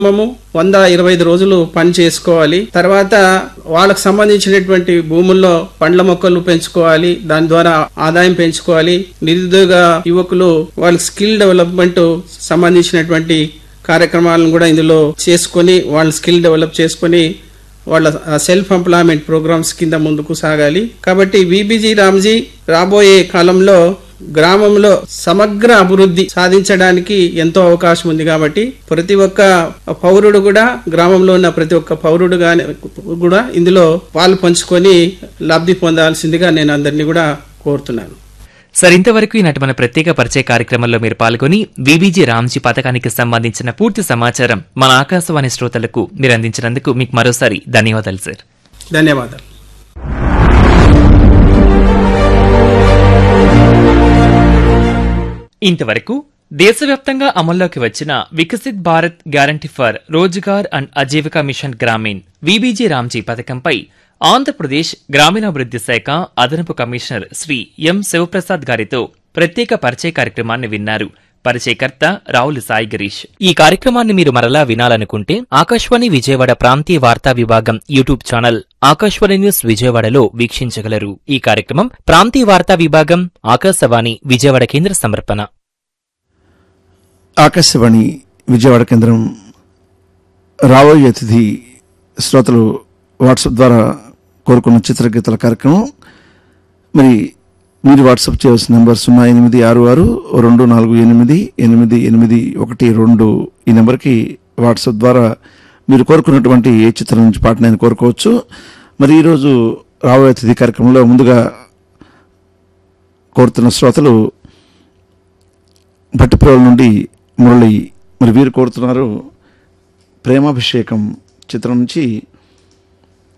minimum వంద ఇరవై ఐదు రోజులు పని చేసుకోవాలి తర్వాత వాళ్ళకు సంబంధించినటువంటి భూముల్లో పండ్ల మొక్కలు పెంచుకోవాలి దాని ద్వారా ఆదాయం పెంచుకోవాలి నిరుద్యోగ యువకులు వాళ్ళ స్కిల్ డెవలప్మెంట్ సంబంధించినటువంటి కార్యక్రమాలను కూడా ఇందులో చేసుకొని వాళ్ళ స్కిల్ డెవలప్ చేసుకొని వాళ్ళ సెల్ఫ్ ఎంప్లాయ్మెంట్ ప్రోగ్రామ్స్ కింద ముందుకు సాగాలి కాబట్టి విబిజి రామ్జీ రాబోయే కాలంలో గ్రామంలో సమగ్ర అభివృద్ధి సాధించడానికి ఎంతో అవకాశం ఉంది కాబట్టి ప్రతి ఒక్క పౌరుడు కూడా గ్రామంలో ఉన్న ప్రతి ఒక్క పౌరుడు గాని కూడా ఇందులో పాలు పంచుకొని లబ్ధి పొందాల్సిందిగా నేను అందరినీ కూడా కోరుతున్నాను సార్ ఇంతవరకు ఈనాటి మన ప్రత్యేక పరిచయ కార్యక్రమంలో మీరు పాల్గొని బీబీజీ రామ్జీ పథకానికి సంబంధించిన పూర్తి సమాచారం మన ఆకాశవాణి శ్రోతలకు మీరు అందించినందుకు మీకు మరోసారి ధన్యవాదాలు సార్ ధన్యవాదాలు ఇంతవరకు దేశవ్యాప్తంగా అమల్లోకి వచ్చిన Viksit Bharat guarantee for Rozgar and Ajeevika machine Grameen VBG Ramji పథకంపై Andhra Pradesh గ్రామీణాభివృద్ది శాఖ అదనపు కమిషనర్ శ్రీ ఎం శివప్రసాద్ గారితో ప్రత్యేక పరిచయ కార్యక్రమాన్ని విన్నారు పరిచయకర్త రావులు సాయి గిరీష్ ఈ కార్యక్రమాన్ని మీరు మరలా వినాలనుకుంటే ఆకాశవాణి విజయవాడ ప్రాంతీయ వార్తా విభాగం యూట్యూబ్ ఛానల్ ఆకాశవాణి న్యూస్ విజయవాడలో వీక్షించగలరు ఈ కార్యక్రమం ప్రాంతీయ వార్తా విభాగం ఆకాశవాణి విజయవాడ కేంద్ర సమర్పణ ఆకాశవాణి విజయవాడ కేంద్రం రాబోయే అతిథి శ్రోతలు వాట్సాప్ ద్వారా కోరుకున్న చిత్రగీతల కార్యక్రమం మరి మీరు వాట్సాప్ చేయవలసిన నెంబర్ సున్నా ఎనిమిది ఆరు ఆరు రెండు నాలుగు ఎనిమిది ఎనిమిది ఎనిమిది ఒకటి రెండు ఈ నెంబర్కి వాట్సాప్ ద్వారా మీరు కోరుకున్నటువంటి ఏ చిత్రం నుంచి పాటను నేను కోరుకోవచ్చు మరి ఈరోజు రాబోయే అతిథి కార్యక్రమంలో ముందుగా కోరుతున్న శ్రోతలు భట్టిప్రోల నుండి మురళి మరి వీరు కోరుతున్నారు ప్రేమాభిషేకం చిత్రం నుంచి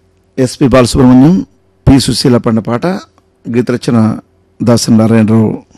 ఎస్పి బాలసుబ్రహ్మణ్యం పి సుశీల పండ పాట గీత రచన దాసన్ నారాయణరావు